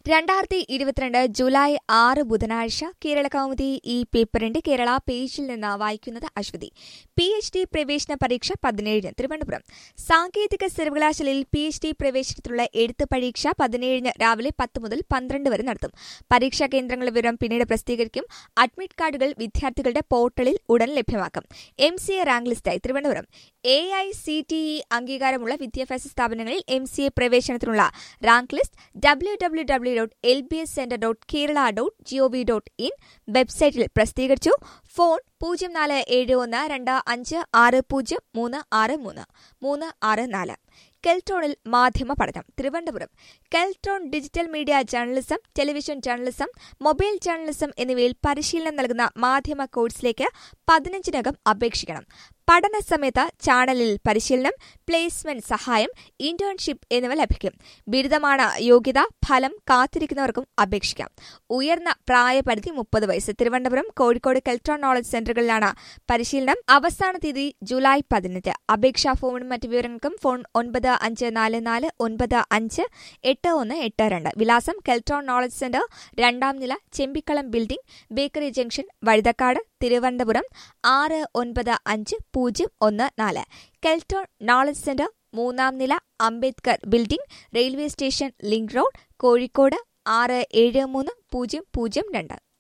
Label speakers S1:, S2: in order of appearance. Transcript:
S1: രണ്ടായിരത്തി ഇരുപത്തിരണ്ട് ജൂലൈ ആറ് ബുധനാഴ്ച കേരള കൗമുദി ഈ പേപ്പറിന്റെ കേരള പേജിൽ നിന്ന് വായിക്കുന്നത് അശ്വതി പി എച്ച് ഡി പ്രവേശന പരീക്ഷ പതിനേഴിന് തിരുവനന്തപുരം സാങ്കേതിക സർവകലാശാലയിൽ പി എച്ച് ഡി പ്രവേശനത്തിനുള്ള എഴുത്ത് പരീക്ഷ പതിനേഴിന് രാവിലെ പത്ത് മുതൽ പന്ത്രണ്ട് വരെ നടത്തും പരീക്ഷാ കേന്ദ്രങ്ങളുടെ വിവരം പിന്നീട് പ്രസിദ്ധീകരിക്കും അഡ്മിറ്റ് കാർഡുകൾ വിദ്യാർത്ഥികളുടെ പോർട്ടലിൽ ഉടൻ ലഭ്യമാക്കും എം സി എ റാങ്ക് ലിസ്റ്റായി Thiruvananthapuram A I C T E അംഗീകാരമുള്ള വിദ്യാഭ്യാസ സ്ഥാപനങ്ങളിൽ എം സി എ പ്രവേശനത്തിനുള്ള rank list W W W dot L B S centre dot Kerala dot G O V dot in വെബ്സൈറ്റിൽ പ്രസിദ്ധീകരിച്ചു ഫോൺ പൂജ്യം നാല് ഏഴ് ഒന്ന് രണ്ട് അഞ്ച് ആറ് പൂജ്യം മൂന്ന് ആറ് മൂന്ന് മൂന്ന് ആറ് നാല് കെൽട്രോണിൽ മാധ്യമ പഠനം Thiruvananthapuram Keltron digital media journalism television journalism mobile journalism എന്നിവയിൽ പരിശീലനം നൽകുന്ന മാധ്യമ കോഴ്സിലേക്ക് പതിനഞ്ചിനകം അപേക്ഷിക്കണം പഠന സമയത്ത് ചാനലിൽ പരിശീലനം പ്ലേസ്മെന്റ് സഹായം ഇന്റേൺഷിപ്പ് എന്നിവ ലഭിക്കും ബിരുദമാണ് യോഗ്യത ഫലം കാത്തിരിക്കുന്നവർക്കും അപേക്ഷിക്കാം ഉയർന്ന പ്രായപരിധി മുപ്പത് വയസ്സ് തിരുവനന്തപുരം കോഴിക്കോട് കെൽട്രോൺ നോളജ് സെന്ററുകളിലാണ് പരിശീലനം അവസാന തീയതി ജൂലൈ പതിനെട്ട് അപേക്ഷാ ഫോമും മറ്റു വിവരങ്ങൾക്കും ഫോൺ ഒൻപത് അഞ്ച് നാല് നാല് ഒൻപത് അഞ്ച് എട്ട് ഒന്ന് എട്ട് രണ്ട് വിലാസം കെൽട്രോൺ നോളജ് സെന്റർ രണ്ടാം നില Chembikkalam building bakery junction Vazhuthacaud Thiruvananthapuram ആറ് ഒൻപത് അഞ്ച് പൂജ്യം ഒന്ന് നാല് കെൽട്രോൺ നോളജ് സെന്റർ മൂന്നാം നില Ambedkar building railway station link road Kozhikode ആറ് ഏഴ് മൂന്ന് പൂജ്യം പൂജ്യം രണ്ട്